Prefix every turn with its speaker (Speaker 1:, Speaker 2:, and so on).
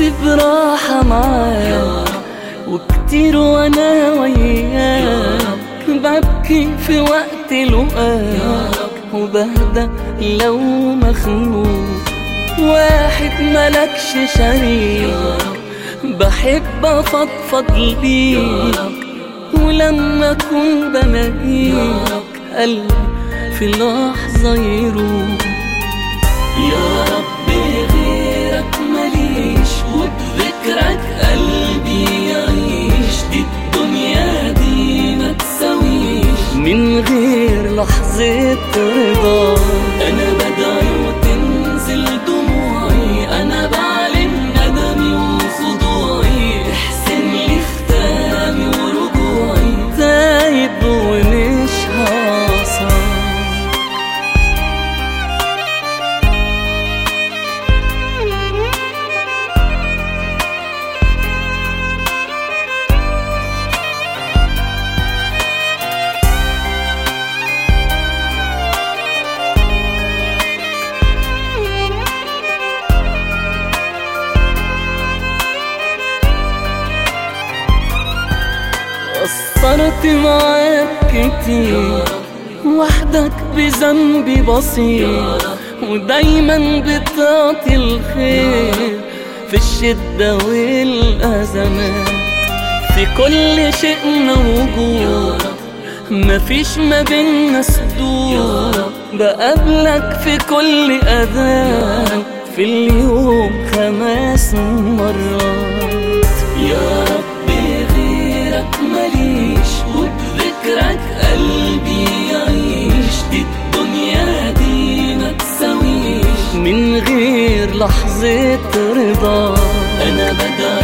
Speaker 1: نفسي براحة معاك وكتير وانا وياك ببكي في وقت لقاك وبهدى لو مخنوق واحد ملكش شريك بحب افضفض ليك ولما اكون بلاقيك قلبي في لحظة يروح يا رب غيرك ماليش وبذكرك قلبي يعيش دي الدنيا دي ما تساويش من غير لحظة رضا أنا بدعي وتنزل دموعي أنا بعلن ندمي وخضوعي احسن لي ختامي ورجوعي تايب ومش هعصى قصرت معاك كتير وحدك بذنبي بسيط ودايما بتعطي الخير في الشدة والأزمات في كل شيء موجود مفيش ما بينا سدود بقابلك في كل أذان في اليوم خمس مرات يا رب غيرك ماليش وبذكرك قلبي يعيش دي الدنيا دي ما تساويش من غير لحظة رضا أنا بدأ